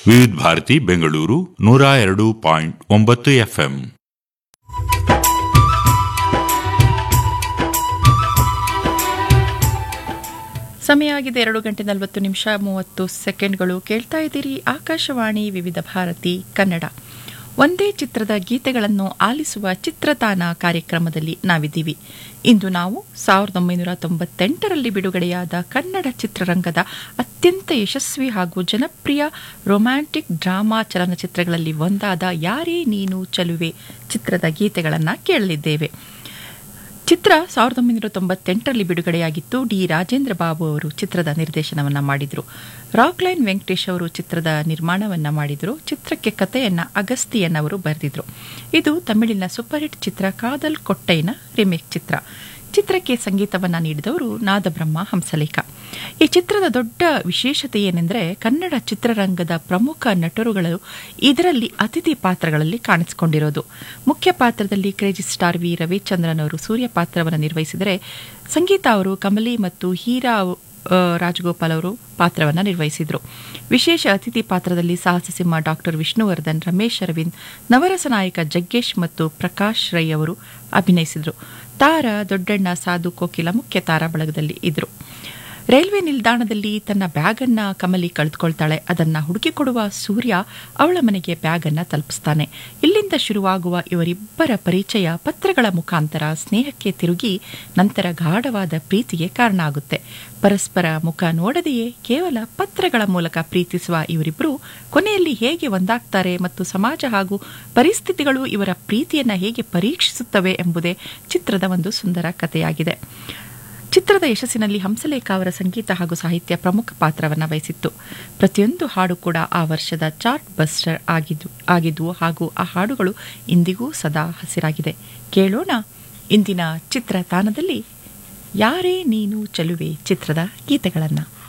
ವಿವಿಧ ಭಾರತಿ ಬೆಂಗಳೂರು ನೂರ ಎರಡು ಪಾಯಿಂಟ್ ಒಂಬತ್ತು ಎಫ್ಎಂ ಸಮಯ ಆಗಿದೆ ಎರಡು ಗಂಟೆ ನಲವತ್ತು ನಿಮಿಷ ಮೂವತ್ತು ಸೆಕೆಂಡ್ಗಳು ಕೇಳ್ತಾ ಇದ್ದೀರಿ ಆಕಾಶವಾಣಿ ವಿವಿಧ ಭಾರತಿ ಕನ್ನಡ ಒಂದೇ ಚಿತ್ರದ ಗೀತೆಗಳನ್ನು ಆಲಿಸುವ ಚಿತ್ರತಾನ ಕಾರ್ಯಕ್ರಮದಲ್ಲಿ ನಾವಿದ್ದೀವಿ ಇಂದು ನಾವು ಸಾವಿರದ ಒಂಬೈನೂರ ತೊಂಬತ್ತೆಂಟರಲ್ಲಿ ಬಿಡುಗಡೆಯಾದ ಕನ್ನಡ ಚಿತ್ರರಂಗದ ಅತ್ಯಂತ ಯಶಸ್ವಿ ಹಾಗೂ ಜನಪ್ರಿಯ ರೊಮ್ಯಾಂಟಿಕ್ ಡ್ರಾಮಾ ಚಲನಚಿತ್ರಗಳಲ್ಲಿ ಒಂದಾದ ಯಾರೇ ನೀನು ಚಲುವೆ ಚಿತ್ರದ ಗೀತೆಗಳನ್ನು ಕೇಳಲಿದ್ದೇವೆ ಚಿತ್ರ ಸಾವಿರದ ಒಂಬೈನೂರ ತೊಂಬತ್ತೆಂಟರಲ್ಲಿ ಬಿಡುಗಡೆಯಾಗಿತ್ತು ಡಿ ರಾಜೇಂದ್ರ ಬಾಬು ಅವರು ಚಿತ್ರದ ನಿರ್ದೇಶನವನ್ನು ಮಾಡಿದರು ರಾಕ್ಲೈನ್ ವೆಂಕಟೇಶ್ ಅವರು ಚಿತ್ರದ ನಿರ್ಮಾಣವನ್ನು ಮಾಡಿದರು ಚಿತ್ರಕ್ಕೆ ಕಥೆಯನ್ನು ಅಗಸ್ತಿಯನ್ ಅವರು ಬರೆದಿದ್ರು ಇದು ತಮಿಳಿನ ಸೂಪರ್ ಹಿಟ್ ಚಿತ್ರ ಕಾದಲ್ ಕೊಟ್ಟೈನ ರಿಮೇಕ್ ಚಿತ್ರ ಚಿತ್ರಕ್ಕೆ ಸಂಗೀತವನ್ನು ನೀಡಿದವರು ನಾದಬ್ರಹ್ಮ ಹಂಸಲೇಖ ಈ ಚಿತ್ರದ ದೊಡ್ಡ ವಿಶೇಷತೆ ಏನೆಂದರೆ ಕನ್ನಡ ಚಿತ್ರರಂಗದ ಪ್ರಮುಖ ನಟರುಗಳು ಇದರಲ್ಲಿ ಅತಿಥಿ ಪಾತ್ರಗಳಲ್ಲಿ ಕಾಣಿಸಿಕೊಂಡಿರೋದು ಮುಖ್ಯ ಪಾತ್ರದಲ್ಲಿ ಕ್ರೇಜಿ ಸ್ಟಾರ್ ವಿ ರವಿಚಂದ್ರನ್ ಅವರು ಸೂರ್ಯ ಪಾತ್ರವನ್ನು ನಿರ್ವಹಿಸಿದರೆ ಸಂಗೀತ ಅವರು ಕಮಲಿ ಮತ್ತು ಹೀರಾ ಆ, ರಾಜಗೋಪಾಲ್ ಅವರು ಪಾತ್ರವನ್ನು ನಿರ್ವಹಿಸಿದರು ವಿಶೇಷ ಅತಿಥಿ ಪಾತ್ರದಲ್ಲಿ ಸಾಹಸ ಸಿಂಹ ಡಾಕ್ಟರ್ ವಿಷ್ಣುವರ್ಧನ್ ರಮೇಶ್ ಅರವಿಂದ್ ನವರಸ ನಾಯಕ ಜಗ್ಗೇಶ್ ಮತ್ತು ಪ್ರಕಾಶ್ ರೈ ಅವರು ಅಭಿನಯಿಸಿದರು ತಾರ ದೊಡ್ಡಣ್ಣ ಸಾಧು ಕೋಕಿಲ ಮುಖ್ಯ ತಾರಾ ಬಳಗದಲ್ಲಿ ಇದ್ರು ರೈಲ್ವೆ ನಿಲ್ದಾಣದಲ್ಲಿ ತನ್ನ ಬ್ಯಾಗನ್ನ ಕಮಲಿ ಕಳೆದುಕೊಳ್ತಾಳೆ ಅದನ್ನ ಹುಡುಕಿಕೊಡುವ ಸೂರ್ಯ ಅವಳ ಮನೆಗೆ ಬ್ಯಾಗನ್ನ ತಲುಪಿಸ್ತಾನೆ ಇಲ್ಲಿಂದ ಶುರುವಾಗುವ ಇವರಿಬ್ಬರ ಪರಿಚಯ ಪತ್ರಗಳ ಮುಖಾಂತರ ಸ್ನೇಹಕ್ಕೆ ತಿರುಗಿ ನಂತರ ಗಾಢವಾದ ಪ್ರೀತಿಗೆ ಕಾರಣ ಆಗುತ್ತೆ ಪರಸ್ಪರ ಮುಖ ನೋಡದೆಯೇ ಕೇವಲ ಪತ್ರಗಳ ಮೂಲಕ ಪ್ರೀತಿಸುವ ಇವರಿಬ್ಬರು ಕೊನೆಯಲ್ಲಿ ಹೇಗೆ ಒಂದಾಗ್ತಾರೆ ಮತ್ತು ಸಮಾಜ ಹಾಗೂ ಪರಿಸ್ಥಿತಿಗಳು ಇವರ ಪ್ರೀತಿಯನ್ನ ಹೇಗೆ ಪರೀಕ್ಷಿಸುತ್ತವೆ ಎಂಬುದೇ ಚಿತ್ರದ ಒಂದು ಸುಂದರ ಕಥೆಯಾಗಿದೆ ಚಿತ್ರದ ಯಶಸ್ಸಿನಲ್ಲಿ ಹಂಸಲೇಖ ಅವರ ಸಂಗೀತ ಹಾಗೂ ಸಾಹಿತ್ಯ ಪ್ರಮುಖ ಪಾತ್ರವನ್ನು ವಹಿಸಿತ್ತು ಪ್ರತಿಯೊಂದು ಹಾಡು ಕೂಡ ಆ ವರ್ಷದ ಚಾರ್ಟ್ ಬಸ್ಟರ್ ಆಗಿದ್ದು ಆಗಿದ್ವು ಹಾಗೂ ಆ ಹಾಡುಗಳು ಇಂದಿಗೂ ಸದಾ ಹಸಿರಾಗಿದೆ ಕೇಳೋಣ ಇಂದಿನ ಚಿತ್ರತಾಣದಲ್ಲಿ ಯಾರೇ ನೀನು ಚಲುವೆ ಚಿತ್ರದ ಗೀತೆಗಳನ್ನು